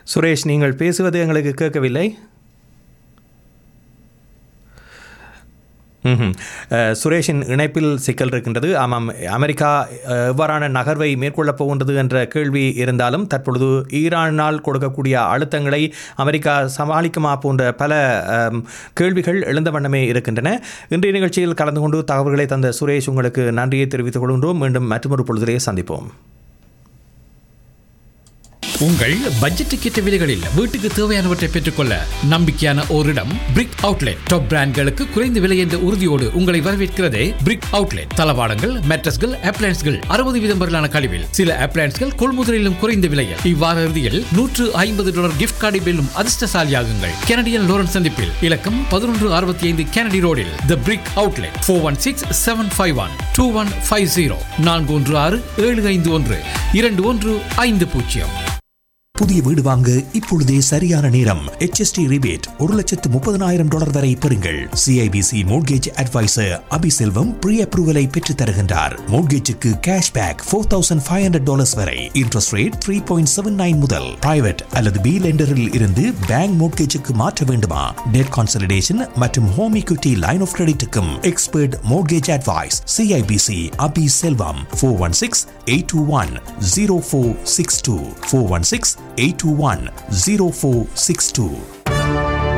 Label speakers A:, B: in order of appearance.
A: சுரேஷ் நீங்கள் பேசுவது எங்களுக்கு கேட்கவில்லை ம்ஹும். அஹ், சுரேஷின் இணைப்பில் சிக்கல் இருக்கின்றது ஆமாம் அமெரிக்கா அஹ், எவ்வாறான நகர்வை மேற்கொள்ளப் போகின்றது என்ற கேள்வி இருந்தாலும் தற்பொழுது ஈரானால் கொடுக்கக்கூடிய அழுத்தங்களை அமெரிக்கா சமாளிக்குமா போன்ற பல அம், கேள்விகள் எழுந்த வண்ணமே இருக்கின்றன இன்றைய நிகழ்ச்சியில் கலந்து கொண்டு தகவல்களை தந்த சுரேஷ் உங்களுக்கு நன்றியை தெரிவித்துக் கொள்கின்றோம் மீண்டும் மற்றொரு பொழுதிலே சந்திப்போம்
B: உங்கள் பட்ஜெட்டுக்கு ஏற்ற விலைகளில் வீட்டுக்கு தேவையானவற்றை பெற்றுக்கொள்ள நம்பிக்கையான ஓரிடம் பிரிக் அவுட்லெட் டாப் பிராண்ட்களுக்கு குறைந்த விலை என்ற உறுதியோடு உங்களை வரவேற்கிறதே பிரிக் அவுட்லெட் தளவாடங்கள் மேட்ரஸ்கள் அப்ளைன்ஸ்கள் அறுபது வீதம் வரலான கழிவில் சில அப்ளைன்ஸ்கள் கொள்முதலிலும் குறைந்த விலையில் இவ்வார இறுதியில் நூற்று ஐம்பது டாலர் கிஃப்ட் கார்டை வெல்லும் அதிர்ஷ்டசாலியாகுங்கள் கனடியன் லோரன் சந்திப்பில் இலக்கம் பதினொன்று அறுபத்தி ஐந்து கெனடி ரோடில் the brick outlet four one six seven five one two one five zero நான்கு ஒன்று ஆறு ஏழு ஐந்து ஒன்று இரண்டு ஒன்று ஐந்து பூஜ்ஜியம்
C: புதிய வீடு வாங்க இப்பொழுதே சரியான நேரம் HST ரிபேட் ஒரு லட்சத்து முப்பதனாயிரம் டாலர் வரை பெறுங்கள் CIBC mortgage advisor Abiselvam pre அப்ரூவலை பெற்றுத் தருகின்றார் மோட்கேஜுக்கு cash back four thousand five hundred dollars வரை interest rate three point seven nine முதல் பிரைவேட் அல்லது பி லெண்டரில் இருந்து பேங்க் மோட்கேஜுக்கு மாற்ற வேண்டுமா டெட் கான்சலிடேஷன் மற்றும் ஹோம் equity லைன் ஆஃப் கிரெடிட்டுக்கும் expert mortgage advice CIBC Abi Selvam four one six eight two one zero four six two four one six eight two one zero four six two